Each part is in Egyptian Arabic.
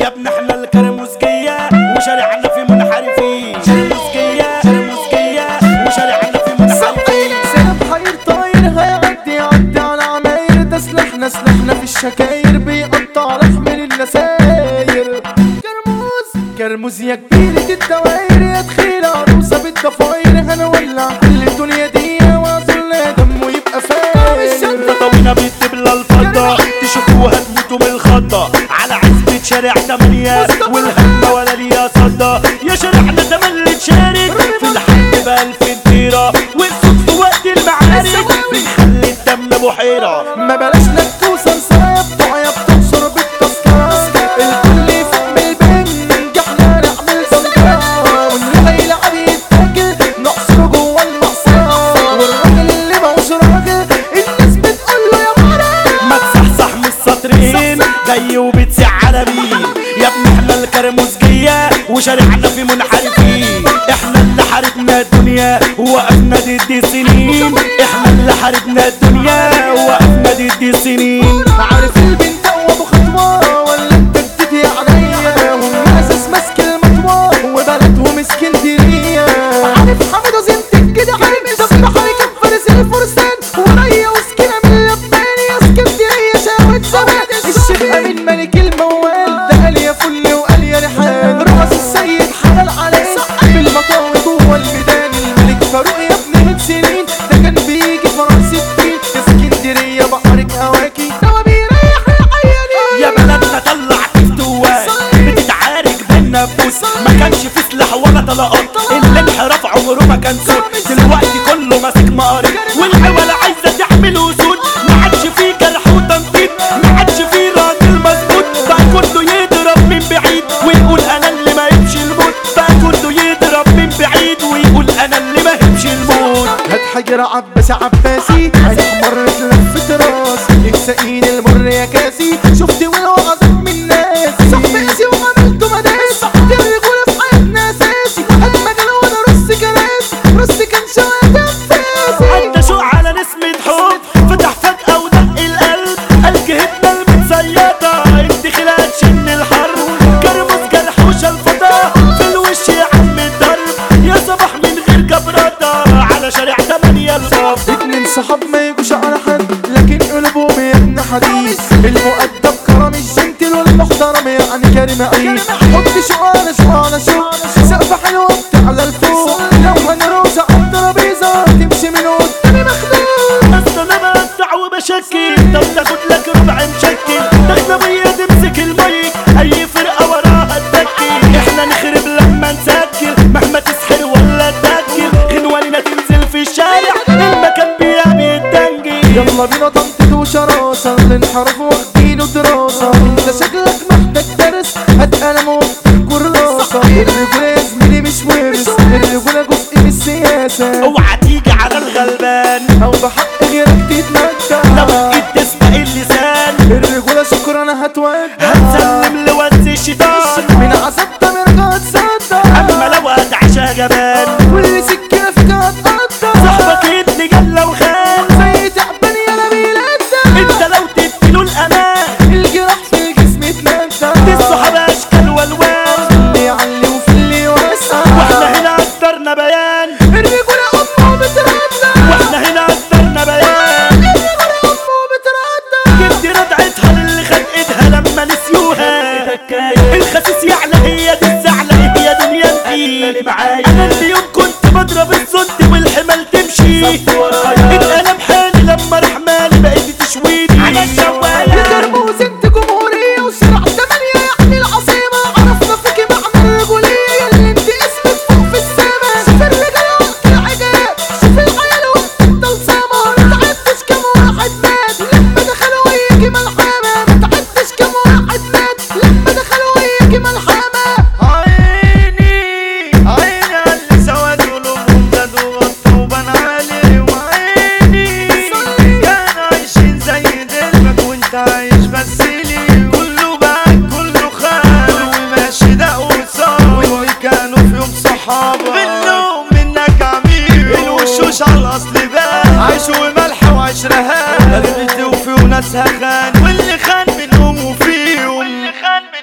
يا ابن احنا الكرموزجية وشارعنا في منحرفين كرموزجية كرموزجية وشارعنا في منحرفين سلام حير طاير هيعدي عدي على عماير ده سلاحنا سلاحنا في الشكاير بيقطع لحم النساير كرموز كرموز يا كبيرة الدواير يا تخيل عروسة بالضفاير هنولع كل الدنيا دي واصل دمه يبقى فاير طوينا بالدبلة الفضة تشوفوها تموتوا من الخضة على عزبة شارع تمانية والهمة ولا ليها صدى يا شارعنا تملي تشارك في الحرب بألف طيرة والصوت في وقت المعارك بنخلي الدم بحيرة ما بلاش نكوسة نسايا بتوع يا بتنصر بالتذكرة الكل يفهم البنج احنا نعمل زنجرة واللي هيلعب يتاكل نحصره جوه المقصرة والراجل اللي ماهوش راجل الناس بتقول له يا مرة ما تصحصح من السطرين جاي وبتسع على مين يا ابني احنا الكرموزجية وشارعنا في منحرفين احنا اللي حاربنا الدنيا ووقفنا ضد السنين احنا اللي حاربنا الدنيا ووقفنا ضد السنين عارف البنت هو ابو خطوة ولا انت جدتي عليا هم اساس ماسك المطوة وبلدهم اسكندرية عارف حمد وزنت كده عارف ده بحري كان فارس الفرسان وريا وسكينة من اللبان يا اسكندرية شاوت زمان الشيخ امين ملك الموال ده قال يا فل وقال يا ريحان راس السيد حلال عليه بالمطاوي جوه الميدان الملك فاروق يا ابني من سنين ده كان بيجي فرنسا الدين اسكندرية بحرك هواكي ده بيريح العيانين يا بلدنا طلع فتوات بتتعارك بالنفوس ما كانش في سلاح ولا طلقات الانحراف عمره ما كان سود دلوقتي كله ماسك مقارب والعوالة عايزة تعمل وسود ما عادش فيه جرح وتنطيط ما عادش فيه راجل مظبوط بقى كله يضرب من بعيد ويقول انا اللي ما يمشي الموت بقى كله يضرب من بعيد ويقول انا اللي ما يمشي الموت هات حجر عباس عباسي عينك مرت لفت راسي السقين المر يا كاسي شفت ولو عظم من ناسي صاحبي قاسي وعملته مداسي دي الرجولة في حياتنا اساسي هات مجال وانا رص كراسي رص كان شوية انفاسي عدى شوق على نسمة حب فتح فجأة ودق القلب قال جهتنا المتسيطة الدخلة تشن الحرب كرمز جرح وشلفطة في الوش يا عم الضرب يا صباح من غير جبرطة على شارع تمانية الباب اتنين صحاب ما يجوش على حد لكن قلوبهم يا ابن حديد المؤدب كرم الجنتل والمحترم يعني كريم عيد حط شو على شو على شو سقف حلو على الفوق لو هنروز على الترابيزة تمشي من قدامي مخدوم بس انا بقطع وبشكل طب تاخد لك ربع مشكل تغنبية تمسك المايك اي فرقة وراها تدكي احنا نخرب لما نسكر مهما تسحر ولا تاكل غنواننا تنزل في الشارع المكان بيعمل الدنجي يلا بينا طنطت وشراسة الانحراف واخدينه دراسة انت شكلك محتاج درس هات قلم واكتب كراسة الرجولة يا زميلي مش ورث الرجولة جزء من السياسة اوعى تيجي على الغلبان او بحق غيرك لو تتمتع ايد تسبق اللسان الرجولة شكرا هتودع هتسلم لوز الشيطان من عذاب تمرجع تصدع اما لو هتعشى جبان واللي سكينة فيك هتقطع صاحبك ابن جلة وخان زي تعبان يا نبيل انت لو تديله الامان الجراح في الجسم اتمتع دي الصحابة اشكال والوان اللي يعلي وفي اللي يوسع واحنا هنا قدرنا بيان الرجولة أمه بتردع واحنا هنا قدرنا بيان الرجولة أمه بتردع جبت ردعتها للي خد ايدها لما نسيوها الخسيس يعلى هي دي الزعلة هي دنيا انتي انا اليوم كنت بضرب الصد والحمل تمشي اتقلب حالي لما راح مالي بقيت تشويني على الشواية الكرموز انت جمهورية وشرع تمانية يعني العظيمة عرفنا فيك معنى الرجولية اللي انت اسمك فوق في السما شوف الرجال وقت العجاب شوف العيال وقت الطلسمة متعدش كم واحد مات لما دخلوا يجي ملحمة متعدش كم واحد مات لما دخلوا يجي ملحمة عيني عيني على اللي سواد قلوبهم زادوا غطوا بان علي وعيني كان عايشين زي دلبك وانت عايش بس لي كله باك كله خان وماشي ده وصار واللي كانوا في يوم صحابة منهم منك عميل الوشوش على الاصل بان عيش وملح وعيش رهان قلبي توفي وناسها خان واللي خان منهم وفيهم واللي خان منهم وفيهم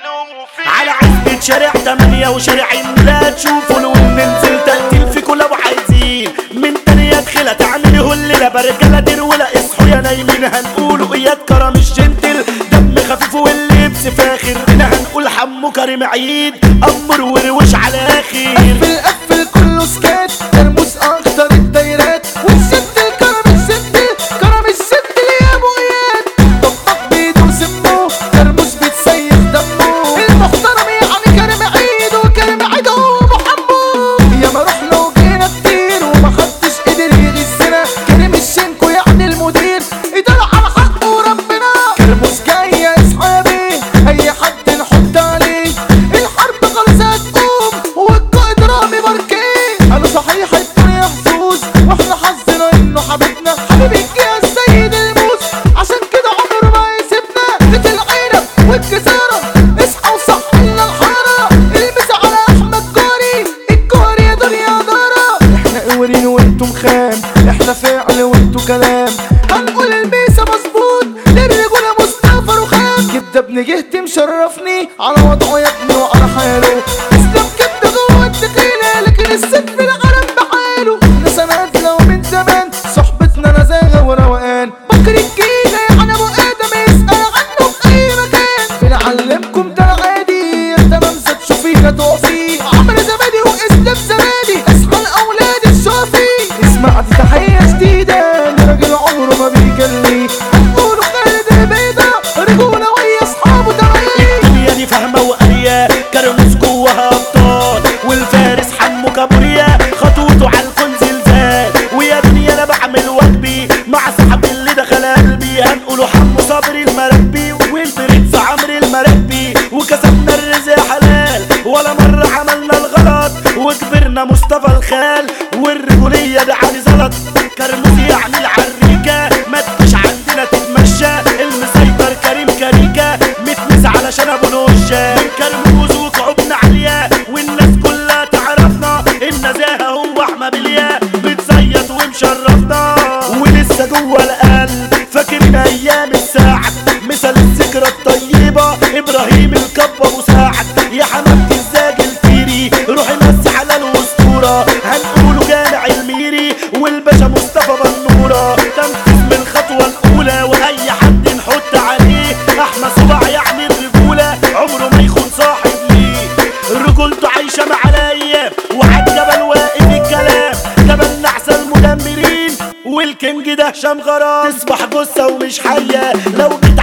على عزبة شارع تمانية وشارع لا تشوفوا لو ننزل تقتيل فيكوا لو عايزين من تانية دخلة تعملوا الليلة برجالة درولة اصحوا يا نايمين هنقولوا اياد كرم الجنتل دم خفيف واللبس فاخر هنا هنقول حمو كريم عيد امر وروش على اخر قفل قفل كله سكات ترموس اخطر الدايرات والست الكرم الست كرم الست يا ابو اياد طبق بيده سمه ترموس بتسيح دمه المحترم يعني كريم عيد وكريم عيد هو محمد يا ما رحنا وجينا كتير ومحدش قدر يغزنا كريم الشنكو يعني المدير ادار على حقه وربنا كرموس جاي يا اصحابي اي حد نحط عليه الحرب خلاص هتقوم والقائد رامي ماركين قالوا صحيح الدنيا محظوظ واحنا حظنا انه حبيبنا حبيبك يا السيد الموس عشان كده عمره ما يسيبنا بيت العيرة والجزارة اصحى وصح لنا الحارة البس على احمد كوري الكوري يا دنيا دارة احنا قوارين وانتم خام احنا فعل وانتم كلام هنقول الميسة مظبوط للرجولة مصطفى رخام كده ابن جهتي مشرفني على وضعه يا ابني وعلى حاله اسلام كده جوه الدخيلة لكن الست في العالم بحاله احنا سنة ومن زمان صحبتنا نزاهة وروقان بكر الجيلة يعني ابو ادم يسأل عنه في اي مكان بنعلمكم ده العادي تمام زاد شوفينا تقفي عمرو زبادي واسلام زبادي اصحى الاولاد الشافي اسمع دي تحية جديدة لراجل عمره ما بيجلي هنقوله خالد البيضة رجولة ويا اصحابه تمام الدنيا دي فاهمة وقارية كرموس جواها أبطال والفارس حمو كابوريا خطوته على الكون زلزال ويا دنيا أنا بعمل واجبي مع صاحبي اللي دخل قلبي هنقوله حمو صبري المربي والبرنس عمرو المربي وكسبنا الرزق حلال ولا مرة عملنا الغلط وكبرنا مصطفى الخال والرجولية ده علي زلط كرموس يعني العريكة ما تجيش عندنا تتمشى المسيطر كريم كريكة متمس علشان ابو نوشة من كرموز وكعوبنا عالية والناس كلها تعرفنا النزاهة هو احمد بليا بتزيط ومشرفنا ولسه جوه القلب فاكرين ايام الساعة مثل الذكرى الطيبة ابراهيم الكب ابو سعد يا حمامتي الزاج الفيري روحي مسي على الاسطورة هنقوله جامع الميري والباشا مصطفى بنورة تنفيذ من الخطوة الاولى واي حد نحط عليه احمد صباع يعني الرجولة عمره ما يخون صاحب ليه رجولته عايشة مع الايام وعالجبل واقف الكلام جبل نحس المدمرين والكينج ده هشام غرام تصبح جثة ومش حية لو جيت